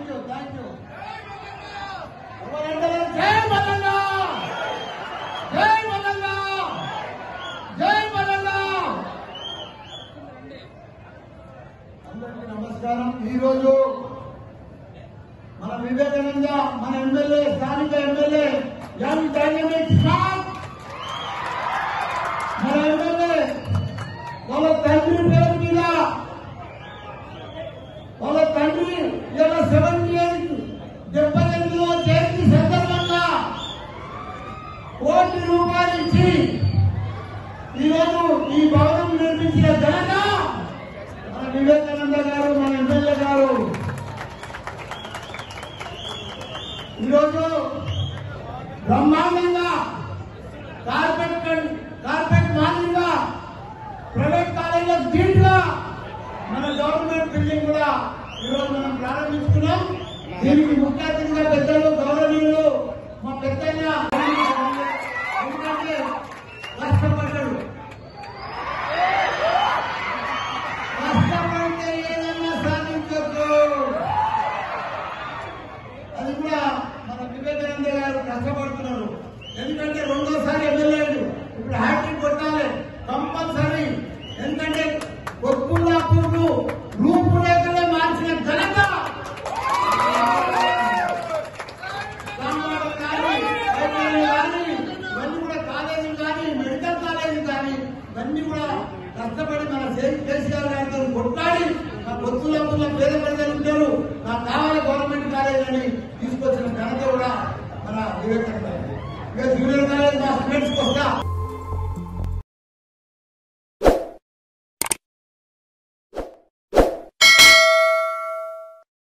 Thank you thank you జై మల్లన్న జై మల్లన్న జై మల్లన్న అందరికీ నమస్కారం ఈరోజు మన వివేకానంద మన ఎమ్మెల్యే స్థానిక ఎమ్మెల్యే యంగ్ డైనమిక్ స్టార్ మన ఎమ్మెల్యే వాళ్ళ తండ్రి పేరు మీద వాళ్ళ తండ్రి ఇలా సెవెంటీ ఎయిట్ డెబ్బై ఎనిమిదిలో జయంతి సందర్భంగా కోటి రూపాయలు ఇచ్చి ఈరోజు ఈ భవనం నిర్మించిన ఘనత మన వివేకానంద గారు మన ఎమ్మెల్యే గారు ఈరోజు బ్రహ్మాండంగా కార్పెట్ కన్- కార్పెట్ మాదిరిగా ప్రైవేట్ కాలేజీలో దీంట్లో మన గవర్నమెంట్ బిల్డింగ్ కూడా ఈరోజు మనం ప్రారంభించుకున్నాం దీనికి ముఖ్య అతిథిగా పెద్దలు గౌరవనీయులు మా పెద్దయ్య ఎందుకంటే కష్టపడ్డాడు కష్టపడితే ఏదన్నా సాధించవచ్చు అది కూడా మన వివేకానంద గారు కష్టపడుతున్నారు ఎందుకంటే రెండోసారి ఎమ్మెల్యే ఇప్పుడు హ్యాట్రిక్ కొట్టాలి కంపల్సరీ ఎందుకంటే కొత్తుల్లాపూర్ను రూపురేఖలే మార్చిన ఘనత రామవాడ కానీ, వైద్యులు కానీ, ఇవన్నీ కూడా కాలేజీలు కానీ మెడికల్ కాలేజీలు కానీ ఇవన్నీ కూడా కష్టపడి మన కే- కేసీఆర్ గారితో కొట్లాడి నా పొత్తులప్పుల పేద ప్రజలు ఉంటారు నాకు కావాలి గవర్నమెంట్ కాలేజ్ అని తీసుకొచ్చిన ఘనత కూడా మన వివేకానంద గారు. ఇక జూనియర్ కాలేజ్ మా స్టూడెంట్స్కి వస్తా